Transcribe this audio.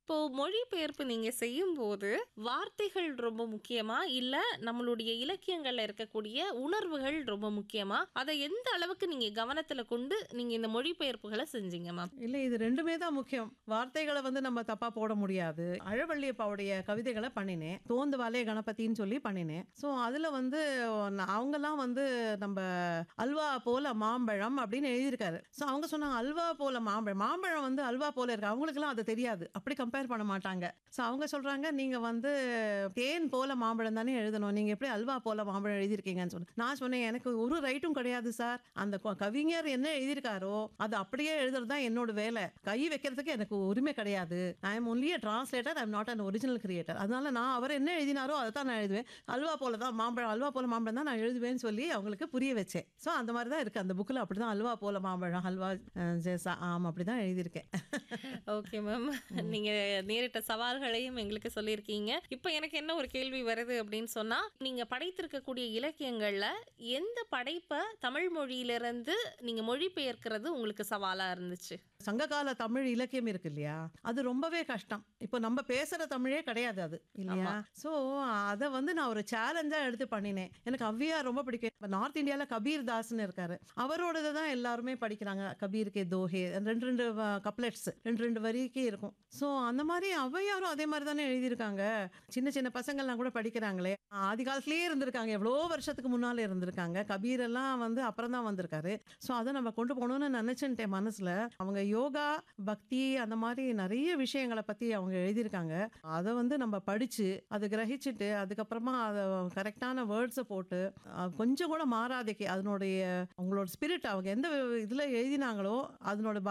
இப்போ மொழிபெயர்ப்பு நீங்க செய்யும்போது, வார்த்தைகள் ரொம்ப முக்கியமா? இல்ல நம்மளுடைய இலக்கியங்கள்ல இருக்கக்கூடிய உணர்வுகள் ரொம்ப முக்கியமா? அத எந்த அளவுக்கு நீங்க கவனத்துல கொண்டு நீங்க இந்த மொழிபெயர்ப்புகள செஞ்சீங்க மேம்? இல்ல இது 2மே தான் முக்கியம். வார்த்தைகள வந்து நம்ம தப்பா போட முடியாது. அழவள்ளி அப்பாவுடைய கவிதைகள பண்ணினேன். தோந்துவாலே கணபதின்னு சொல்லி பண்ணினேன். ஸோ அதுல வந்து ந அவங்கலாம் வந்து நம்ப அல்வா போல மாம்பழம் அப்படின்னு எழுதியிருக்காரு. ஸோ அவங்க சொன்னாங்க, அல்வா போல மாம்பழம். மாம்பழம் வந்து அல்வா போல இருக்கு. அவங்களுக்கெல்லாம் அது தெரியாது. அப்படி கம்பேர் பண்ண மாட்டாங்க. ஸோ அவங்க சொல்றாங்க, நீங்க வந்து தேன் போல மாம்பழம் தானே எழுதணும். நீங்க எப்படி அல்வா போல மாம்பழம் எழுதியிருக்கீங்கன்னு சொன்னேன். நான் சொன்னேன், எனக்கு ஒரு ரைட்டும் கிடையாது சார். அந்த க கவிஞர் என்ன எழுதியிருக்காரோ, அது அப்படியே எழுதுறது தான் என்னோட வேலை. கை வைக்கிறதுக்கு எனக்கு உரிமை கிடையாது. I am only a translator. I am not an original creator. அதனால நான் அவர் என்ன எழுதினாரோ அதை தான் நான் எழுதுவேன். அல்வா போல தான் மாம்பழம் அல்வா போல மாம்பழம் தான் நான் எழுதுவேன்னு சொல்லி அவங்களுக்கு புரிய வச்சேன். ஸோ அந்த மாதிரி தான் இருக்கு. அந்த புக்ல அப்படிதான் அல்வா போல மாம்பழம், ஹல்வா அ ஜெசா ஆம் அப்படிதான் எழுதியிருக்கேன். Okay ma'am. நீங்க நேரிட்ட சவால்களையும் எங்களுக்கு சொல்லியிருக்கீங்க. இப்ப எனக்கு என்ன ஒரு கேள்வி வருது அப்படின்னு சொன்னா, நீங்க படைத்திருக்கக்கூடிய இலக்கியங்கள்ல எந்த படைப்ப தமிழ் மொழியிலிருந்து நீங்க மொழிபெயர்க்கிறது உங்களுக்கு சவாலா இருந்துச்சு? சங்ககால தமிழ் இலக்கியம் இருக்கு இல்லையா? அது ரொம்பவே கஷ்டம். இப்போ நம்ம பேசுற தமிழே கிடையாது அது. இல்லையா? ஆமா. ஸோ அத வந்து நான் ஒரு சேலஞ்சா எடுத்து பண்ணினேன். எனக்கு ஔவையார் ரொம்ப பிடிக்கும். இப்ப நார்த் இந்தியால கபீர் தாஸ்ன்னு இருக்காரு. அவரோடது தான் எல்லாருமே படிக்கிறாங்க. கபீர் கே தோஹே 2, 2 வ கப்லெட்ஸ் 2, 2 வரிக்கு இருக்கும். ஸோ அந்த மாரி ஔவையாரும் அதே மாரி தானே எழுதியிருக்காங்க. சின்ன சின்ன பசங்கள்லாம் கூட படிக்கிறாங்களே. ஆதி காலத்திலேயே இருந்திருக்காங்க. எவ்வளோ வருஷத்துக்கு முன்னால இருந்திருக்காங்க. கபீர் எல்லாம் வந்து அப்புறம் தான் வந்திருக்காரு. ஸோ அத நம்ம கொண்டு போகணும்னு நினைச்சுட்டேன் மனசுல. அவங்க யோகா, பக்தி அந்த மாரி நெறைய விஷயங்கள பத்தி அவங்க எழுதியிருக்காங்க. அத வந்து நம்ம படிச்சு, அத கிரகிச்சுட்டு, அதுக்கப்புறமா அத கரெக்ட்டான வேர்ட்ஸ போட்டு, அ கொஞ்சம் கூட மாறாதைக்கு அதனுடைய அவங்களோட ஸ்பிரிட் அவங்க எந்த இதுல எழுதினாங்களோ, அதனோட